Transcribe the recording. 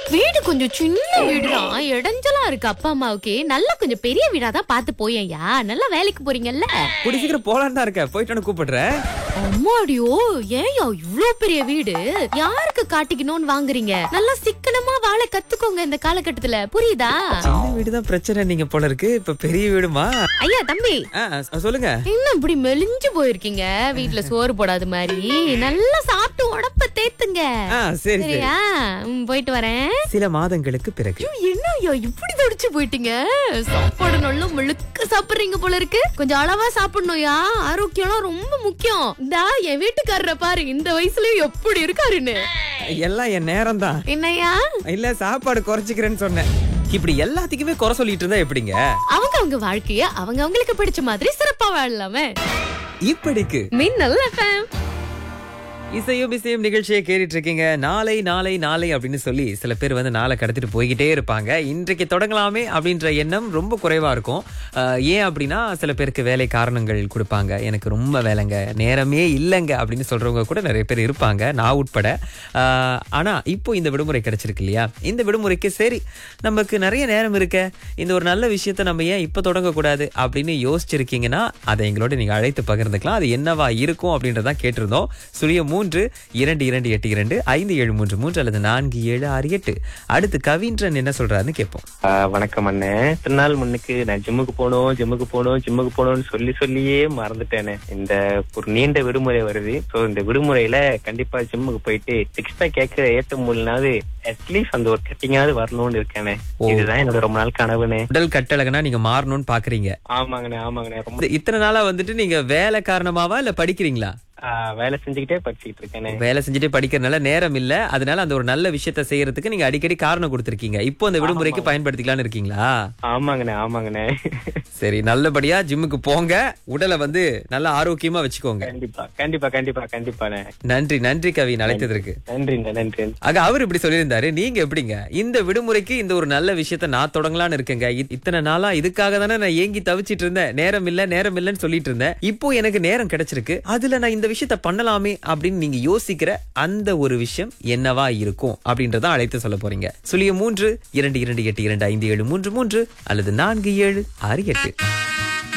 வீடு கொஞ்சம் சின்ன வீடுதான் இடைஞ்சலா இருக்கு அப்பா அம்மாவுக்கு நல்லா கொஞ்சம் பெரிய வீடா தான் பார்த்து போயேன்யா நல்லா வேலைக்கு போறீங்கல்ல கூடி சீக்கிரம் போலான்னு தான் இருக்க போயிட்டு கூப்பிடுறேன் அம்மாடியோ ஏன்யா இவ்ளோ பெரிய வீடு யாருக்கு காட்டிக்கணும்னு வாங்குறீங்க நல்லா சிக்கனமா வாழ கத்துக்கோங்க இந்த காலகட்டத்துல புரியுதா சின்ன வீடு தான் பிரச்சனை நீங்க போல இருக்கு இப்ப பெரிய வீடுமா ஐயா தம்பி ஆ, சொ- சொல்லுங்க இன்னும் இப்படி மெலிஞ்சு போயிருக்கீங்க வீட்ல சோறு போடாத மாதிரி நல்லா சாப்பிட்டு உடப்ப தேத்துங்க ஆ சரி சரி சரியா ம், போயிட்டு வரேன் சில மாதங்களுக்கு பிறகு என்ன ஐயா இப்படி தடிச்சு போயிட்டீங்க சாப்பாடு நல்லா முழுக்க சாப்பிடுறீங்க போல இருக்கு கொஞ்சம் அளவா சாப்பிடணும்யா ஆரோக்கியம்லாம் ரொம்ப முக்கியம் இந்தா என் வீட்டுக்காரரை பாரு இந்த வயசுலயும் எப்படி இருக்காருன்னு எல்லாம் என் நேரம் தான் என்னய்யா இல்ல சாப்பாடு குறைச்சிக்கிறேன்னு சொன்னேன் இப்படி எல்லாத்துக்குமே குறை சொல்லிட்டு இருந்தா எப்படிங்க அவங்க அவங்க வாழ்க்கைய அவங்க அவங்களுக்கு பிடிச்ச மாதிரி சிறப்பா வாழலாமே இப்படிக்கு மின்னல் எஃப்எம் இசையும் இசையும் நிகழ்ச்சியை கேட்டுட்டு இருக்கீங்க நாளை நாளை நாளை அப்படின்னு சொல்லி சில பேர் வந்து நாளை கடத்திட்டு போய்கிட்டே இருப்பாங்க இன்றைக்கு தொடங்கலாமே அப்படின்ற எண்ணம் ரொம்ப குறைவா இருக்கும் அஹ், ஏன் அப்படின்னா சில பேருக்கு வேலை காரணங்கள் கொடுப்பாங்க எனக்கு ரொம்ப வேலைங்க நேரமே இல்லைங்க அப்படின்னு சொல்றவங்க கூட நிறைய பேர் இருப்பாங்க நான் உட்பட அஹ், ஆனா இப்போ இந்த விடுமுறை கிடைச்சிருக்கு இல்லையா இந்த விடுமுறைக்கு சரி நமக்கு நிறைய நேரம் இருக்க இந்த ஒரு நல்ல விஷயத்த நம்ம ஏன் இப்போ தொடங்கக்கூடாது அப்படின்னு யோசிச்சிருக்கீங்கன்னா அதை எங்களோட நீங்க அழைத்து பகிர்ந்துக்கலாம் அது என்னவா இருக்கும் அப்படின்றதான் கேட்டிருந்தோம் சுழிய மூன்று இரண்டு இரண்டு எட்டு இரண்டு ஐந்து ஏழு மூன்று மூன்று அல்லது நான்கு ஏழு ஆறு எட்டு அடுத்து கவின்றன் என்ன சொல்றாருன்னு கேட்போம் ஆ, வணக்கம் அண்ணே இத்தனை நாள் முன்னுக்கு நான் ஜிம்முக்கு போகணும் ஜிம்முக்கு போகணும் ஜிம்முக்கு போகணும்னு சொல்லி சொல்லியே மறந்துட்டேனே இந்த ஒரு நீண்ட விடுமுறை வருது சோ இந்த விடுமுறையில கண்டிப்பா ஜிம்முக்கு போயிட்டு சிக்ஸ் பேக் கேட்கிற ஏத்த முடியலனாவது அட்லீஸ்ட் அந்த ஒரு கட்டிங்காவது வரணும்னு இருக்கேனே இதுதான் என்னோட ரொம்ப நாள் கனவுனே உடல் கட்டழகனா நீங்க மாறணும்னு பாக்குறீங்க ஆமாங்கண்ணே ஆமாங்கண்ணே ரொம்ப இது இத்தனை நாளா வந்துட்டு நீங்க வேலை காரணமாவா இல்ல படிக்கிறீங்களா ஆ, வேலை செஞ்சுக்கிட்டே படிச்சுக்கிட்டு இருக்கேனே வேலை செஞ்சுட்டு படிக்கிறதுனால நேரம் இல்ல அதனால அந்த ஒரு நல்ல விஷயத்த செய்யறதுக்கு நீங்க அடிக்கடி காரணம் கொடுத்திருக்கீங்க இப்போ அந்த விடுமுறைக்கு பயன்படுத்திக்கலாம்னு இருக்கீங்களா ஆமாங்கண்ணே ஆமாங்கண்ணே சரி நல்லபடியா ஜிம்முக்கு போங்க உடலை வந்து நல்லா ஆரோக்கியமா வச்சுக்கோங்க கண்டிப்பா கண்டிப்பா கண்டிப்பா கண்டிப்பாண்ணே நன்றி நன்றி கவி அழைத்ததற்கு நன்றிண்ணே நன்றி ஆக அவர் இப்படி சொல்லியிருந்தாரு நீங்க எப்படிங்க இந்த விடுமுறைக்கு இந்த ஒரு நல்ல விஷயத்த நான் தொடங்கலாம்னு இருக்கேங்க இ- இத்தனை நாளா இதுக்காக தானே நான் ஏங்கி தவிச்சிட்டு இருந்தேன் நேரம் இல்ல நேரம் இல்லைன்னு சொல்லிட்டு இருந்தேன் இப்போ எனக்கு நேரம் கிடைச்சிருக்கு அதுல நான் இந்த விஷயத்த பண்ணலாமே அப்படின்னு நீங்க யோசிக்கிற அந்த ஒரு விஷயம் என்னவா இருக்கும் அப்படின்றத அழைத்து சொல்ல போறீங்க சுழிய மூன்று இரண்டு இரண்டு எட்டு இரண்டு ஐந்து ஏழு மூன்று மூன்று அல்லது நான்கு ஏழு ஆறு எட்டு